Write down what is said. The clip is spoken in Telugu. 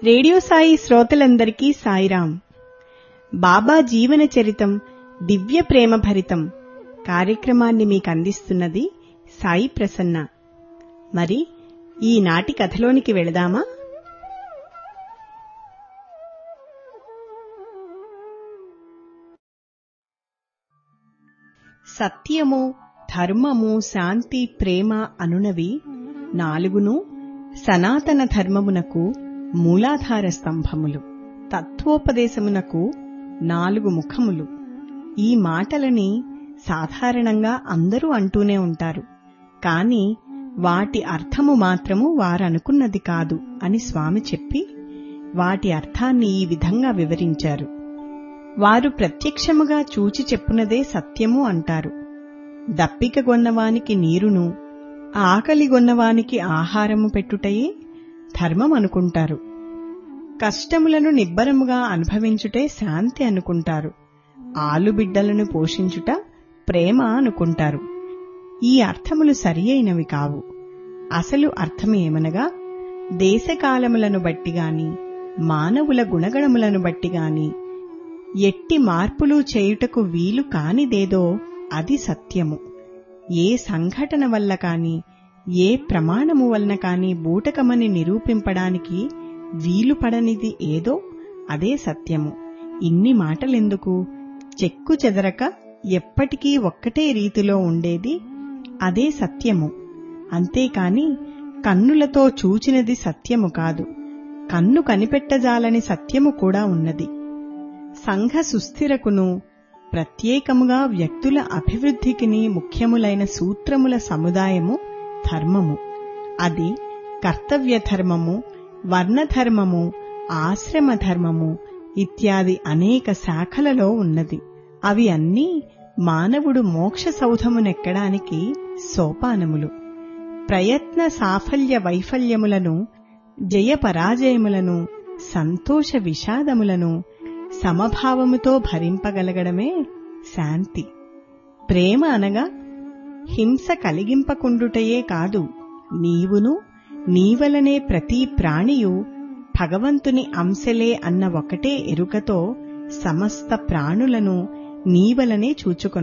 రేడియో సాయి శ్రోతలందరికీ సాయిరాం బాబా జీవన చరితం దివ్య ప్రేమ భరితం కార్యక్రమాన్ని మీకు అందిస్తున్నది సాయి ప్రసన్న మరి ఈనాటి కథలోనికి వెళదామా సత్యము ధర్మము శాంతి ప్రేమ అనునవి నాలుగును సనాతన ధర్మమునకు మూలాధార స్తంభములు తత్వోపదేశమునకు నాలుగు ముఖములు ఈ మాటలని సాధారణంగా అందరూ అంటూనే ఉంటారు కాని వాటి అర్థము మాత్రము వారనుకున్నది కాదు అని స్వామి చెప్పి వాటి అర్థాన్ని ఈ విధంగా వివరించారు వారు ప్రత్యక్షముగా చూచి చెప్పునదే సత్యము అంటారు దప్పిక గొన్నవానికి నీరును ఆకలి గొన్నవానికి ఆహారము పెట్టుటయే ధర్మం అనుకుంటారు కష్టములను నిబ్బరముగా అనుభవించుటే శాంతి అనుకుంటారు ఆలుబిడ్డలను పోషించుట ప్రేమ అనుకుంటారు ఈ అర్థములు సరియైనవి కావు అసలు అర్థమేమనగా దేశకాలములను బట్టిగాని మానవుల గుణగణములను బట్టిగాని ఎట్టి మార్పులు చేయుటకు వీలు కానిదేదో అది సత్యము ఏ సంఘటన వల్ల కాని ఏ ప్రమాణము వలన కాని బూటకమని నిరూపింపడానికి వీలు పడనిది ఏదో అదే సత్యము ఇన్ని మాటలెందుకు చెక్కు చెదరక ఎప్పటికీ ఒక్కటే రీతిలో ఉండేది అదే సత్యము అంతేకాని కన్నులతో చూచినది సత్యము కాదు కన్ను కనిపెట్టజాలని సత్యము కూడా ఉన్నది సంఘ సుస్థిరకును ప్రత్యేకముగా వ్యక్తుల అభివృద్ధికిని ముఖ్యములైన సూత్రముల సముదాయము ధర్మము అది కర్తవ్య ధర్మము వర్ణధర్మము ఆశ్రమ ధర్మము ఇత్యాది అనేక శాఖలలో ఉన్నది అవి అన్నీ మానవుడు మోక్ష సౌధమునెక్కడానికి సోపానములు ప్రయత్న సాఫల్య వైఫల్యములను జయ పరాజయములను సంతోష విషాదములను సమభావముతో భరింపగలగడమే శాంతి ప్రేమ అనగా హింస కలిగింపకుండుటయే కాదు నీవును నీవలనే ప్రతి ప్రాణియు భగవంతుని అంశలే అన్న ఒకటే ఎరుకతో సమస్త ప్రాణులను నీవలనే చూచుకొను